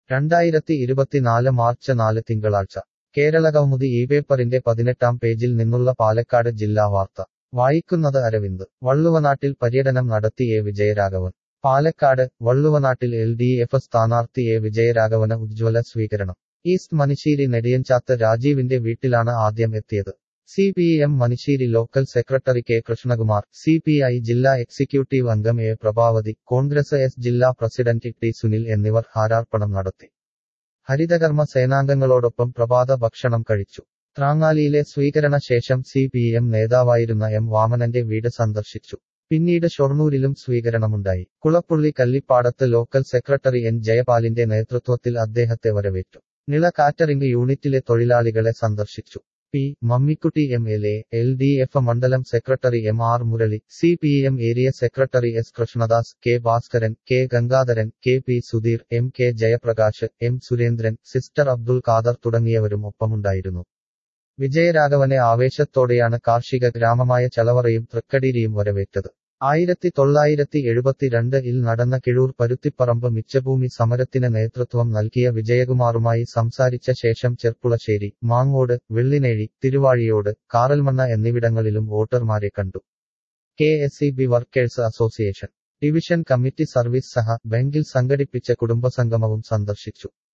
രണ്ടായിരത്തി ഇരുപത്തിനാല് മാർച്ച് നാല് തിങ്കളാഴ്ച കേരളകൗമുദി ഈ പേപ്പറിന്റെ പതിനെട്ടാം പേജിൽ നിന്നുള്ള പാലക്കാട് ജില്ലാ വാർത്ത വായിക്കുന്നത് അരവിന്ദ് വള്ളുവനാട്ടിൽ പര്യടനം നടത്തി എ വിജയരാഘവൻ പാലക്കാട് വള്ളുവനാട്ടിൽ എൽ ഡി എഫ് സ്ഥാനാർത്ഥി എ വിജയരാഘവന് ഉജ്ജ്വല സ്വീകരണം ഈസ്റ്റ് മനിശ്ശേരി നെടിയഞ്ചാത്ത് രാജീവിന്റെ വീട്ടിലാണ് ആദ്യം എത്തിയത് C P M Manissery local secretary K Krishnakumar C P I ജില്ലാ എക്സിക്യൂട്ടീവ് അംഗം എ പ്രഭാവതി കോൺഗ്രസ് എസ് ജില്ലാ പ്രസിഡന്റ് ടി സുനിൽ എന്നിവർ ഹാരാർപ്പണം നടത്തി ഹരിതകർമ്മ സേനാംഗങ്ങളോടൊപ്പം പ്രഭാത ഭക്ഷണം കഴിച്ചു ത്രാങ്ങാലിയിലെ സ്വീകരണ ശേഷം സി പി എം നേതാവായിരുന്ന എം വാമനന്റെ വീട് സന്ദർശിച്ചു പിന്നീട് ഷൊർണൂരിലും സ്വീകരണമുണ്ടായി കുളപ്പുള്ളി കല്ലിപ്പാടത്ത് ലോക്കൽ സെക്രട്ടറി എൻ ജയപാലിന്റെ നേതൃത്വത്തിൽ അദ്ദേഹത്തെ വരവേറ്റു നിള കാറ്ററിംഗ് യൂണിറ്റിലെ തൊഴിലാളികളെ സന്ദർശിച്ചു P Mammikutty M L A L D F മണ്ഡലം secretary M R Murali C P M area secretary S Krishnadas K Bhaskaran K Gangadharan K P Sudheer M K Jayaprakash M Surendran sister Abdul Khader തുടങ്ങിയവരും ഒപ്പമുണ്ടായിരുന്നു വിജയരാഘവനെ ആവേശത്തോടെയാണ് കാർഷിക ഗ്രാമമായ ചലവറയും തൃക്കടീരിയും വരവേറ്റത് ആയിരത്തി തൊള്ളായിരത്തി എഴുപത്തിരണ്ട് ഇൽ നടന്ന കിഴൂർ പരുത്തിപ്പറമ്പ് മിച്ചഭൂമി സമരത്തിന് നേതൃത്വം നൽകിയ വിജയകുമാറുമായി സംസാരിച്ച ശേഷം ചെർപ്പുളശ്ശേരി മാങ്ങോട് വെള്ളിനേഴി തിരുവാഴിയോട് കാറൽമണ്ണ എന്നിവിടങ്ങളിലും വോട്ടർമാരെ കണ്ടു K S E B workers association division committee service സഹ ബാങ്കിൽ സംഘടിപ്പിച്ച കുടുംബസംഗമവും സന്ദർശിച്ചു